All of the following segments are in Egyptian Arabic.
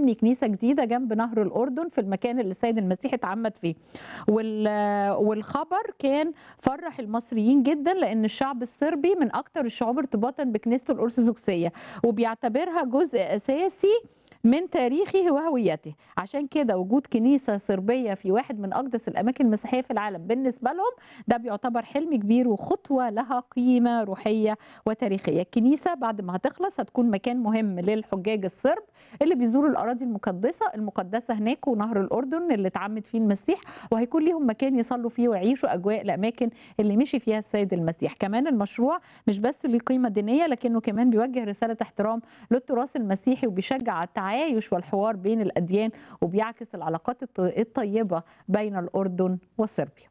هنبني كنيسه جديده جنب نهر الاردن في المكان اللي السيد المسيح اتعمد فيه وال- والخبر كان فرح المصريين جدا لان الشعب الصربي من اكثر الشعوب ارتباطا بكنيسته الارثوذكسيه وبيعتبرها جزء اساسي من تاريخه وهويته عشان كده وجود كنيسة صربية في واحد من أقدس الأماكن المسيحية في العالم بالنسبة لهم ده بيعتبر حلم كبير وخطوة لها قيمة روحية وتاريخية الكنيسة بعد ما هتخلص هتكون مكان مهم للحجاج الصرب اللي بيزوروا الأراضي المقدسة المقدسة هناك ونهر الأردن اللي اتعمد فيه المسيح وهيكون ليهم مكان يصلوا فيه ويعيشوا أجواء الأماكن اللي مشي فيها السيد المسيح كمان المشروع مش بس ليه قيمة دينية لكنه كمان بيوجه رسالة احترام للتراث المسيحي وبيشجع على التعايش والحوار بين الأديان وبيعكس العلاقات الط- الطيبة بين الأردن وصربيا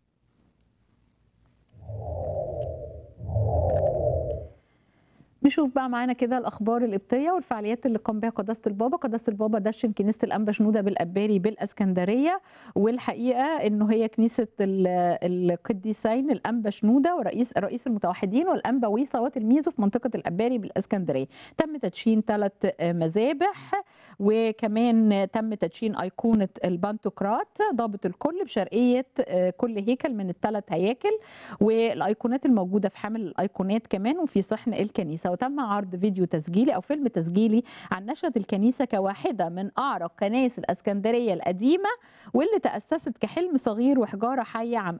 نشوف بقى معانا كده الاخبار القبطيه والفعاليات اللي قام بها قداسه البابا قداسه البابا دشن كنيسه الانبا شنوده بالاباري بالاسكندريه والحقيقه انه هي كنيسه ال- القديسين الانبا شنوده ورئيس رئيس المتوحدين والانبا ويصا وتلميذه في منطقه الاباري بالاسكندريه تم تدشين ثلاث مذابح وكمان تم تدشين ايقونه البانتوكرات ضابط الكل بشرقيه آه، كل هيكل من الثلاث هياكل والايقونات الموجوده في حامل الايقونات كمان وفي صحن الكنيسه وتم عرض فيديو تسجيلي او فيلم تسجيلي عن نشأة الكنيسه كواحده من اعرق كنائس الاسكندريه القديمه واللي تاسست كحلم صغير وحجاره حيه عام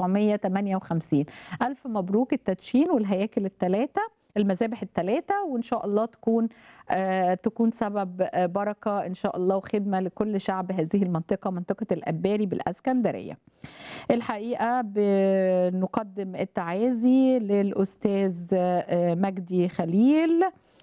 1958 الف مبروك التدشين والهياكل الثلاثه المذابح الثلاثه وان شاء الله تكون آه تكون سبب آه بركه ان شاء الله وخدمه لكل شعب هذه المنطقه منطقه الاباري بالاسكندريه الحقيقه بنقدم التعازي للاستاذ آه، مجدي خليل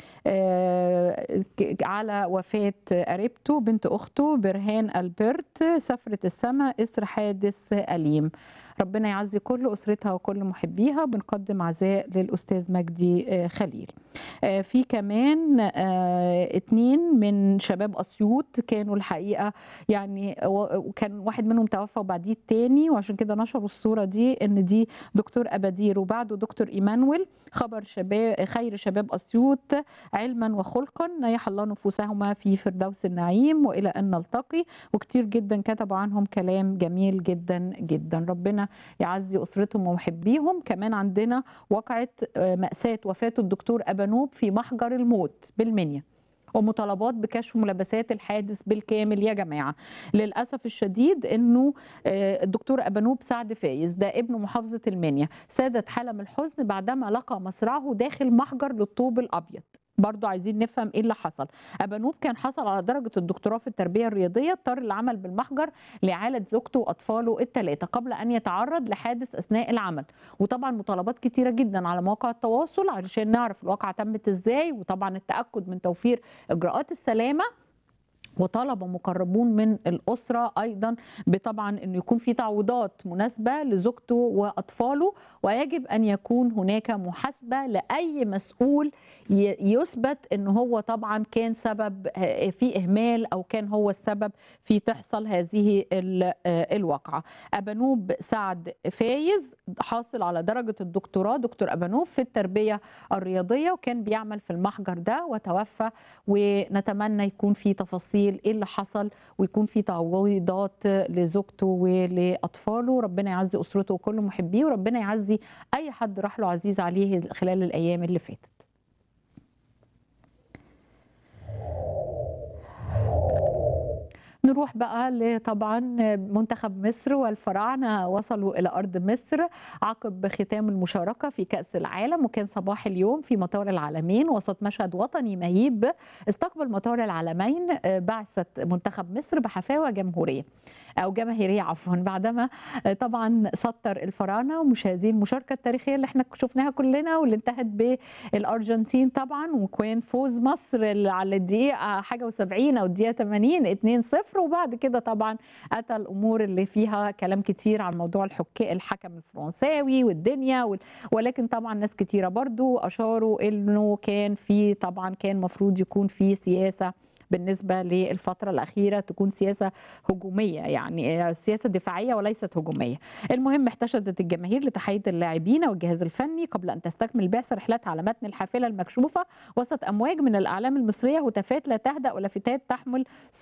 آه، ك- على وفاة قريبته بنت أخته برهان ألبرت سفرة السماء إثر حادث أليم ربنا يعزي كل أسرتها وكل محبيها بنقدم عزاء للأستاذ مجدي آه، خليل آه، في كمان آه، اتنين من شباب أسيوط كانوا الحقيقة يعني و- وكان واحد منهم توفى وبعديه التاني وعشان كده نشروا الصورة دي إن دي دكتور أبادير وبعده دكتور إيمانويل خبر شباب خير شباب أسيوط علما وخلقا نيح الله نفوسهما في فردوس النعيم والى ان نلتقي وكتير جدا كتبوا عنهم كلام جميل جدا جدا ربنا يعزي اسرتهم ومحبيهم كمان عندنا وقعه آه، ماساه وفاه الدكتور ابانوب في محجر الموت بالمنيا ومطالبات بكشف ملابسات الحادث بالكامل يا جماعه للاسف الشديد انه آه، الدكتور ابانوب سعد فايز ده ابن محافظه المنيا سادت حاله من الحزن بعدما لقى مصرعه داخل محجر للطوب الابيض برضو عايزين نفهم ايه اللي حصل ابانوب كان حصل على درجه الدكتوراه في التربيه الرياضيه اضطر للعمل بالمحجر لاعاله زوجته واطفاله الثلاثه قبل ان يتعرض لحادث اثناء العمل وطبعا مطالبات كتيره جدا على مواقع التواصل علشان نعرف الواقعه تمت ازاي وطبعا التاكد من توفير اجراءات السلامه وطلب مقربون من الأسرة أيضا بطبعا أنه يكون في تعويضات مناسبة لزوجته وأطفاله ويجب أن يكون هناك محاسبة لأي مسؤول ي- يثبت أنه هو طبعا كان سبب آه، في إهمال أو كان هو السبب في تحصل هذه ال- آه، الواقعة أبانوب سعد فايز حاصل على درجة الدكتوراه دكتور أبانوب في التربية الرياضية وكان بيعمل في المحجر ده وتوفى ونتمنى يكون في تفاصيل ايه اللي حصل ويكون في تعويضات لزوجته ولاطفاله ربنا يعزي اسرته وكل محبيه وربنا يعزي اي حد راح له عزيز عليه خلال الايام اللي فاتت نروح بقى لطبعا منتخب مصر والفراعنه وصلوا الى ارض مصر عقب ختام المشاركه في كاس العالم وكان صباح اليوم في مطار العالمين وسط مشهد وطني مهيب استقبل مطار العالمين بعثه منتخب مصر بحفاوه جمهوريه او جماهيريه عفوا بعدما طبعا سطر الفراعنه ومشاهدين المشاركه التاريخيه اللي احنا شفناها كلنا واللي انتهت بالارجنتين طبعا وكان فوز مصر على الدقيقه حاجه و70 او الدقيقه 80 2-0 وبعد كده طبعا اتى الامور اللي فيها كلام كتير عن موضوع الحكاء الحكم الفرنساوي والدنيا وال... ولكن طبعا ناس كتيره برضو اشاروا انه كان في طبعا كان مفروض يكون في سياسه بالنسبه للفتره الاخيره تكون سياسه هجوميه يعني سياسه دفاعيه وليست هجوميه. المهم احتشدت الجماهير لتحيه اللاعبين والجهاز الفني قبل ان تستكمل البعثه رحلتها على متن الحافله المكشوفه وسط امواج من الاعلام المصريه هتافات لا تهدا ولافتات تحمل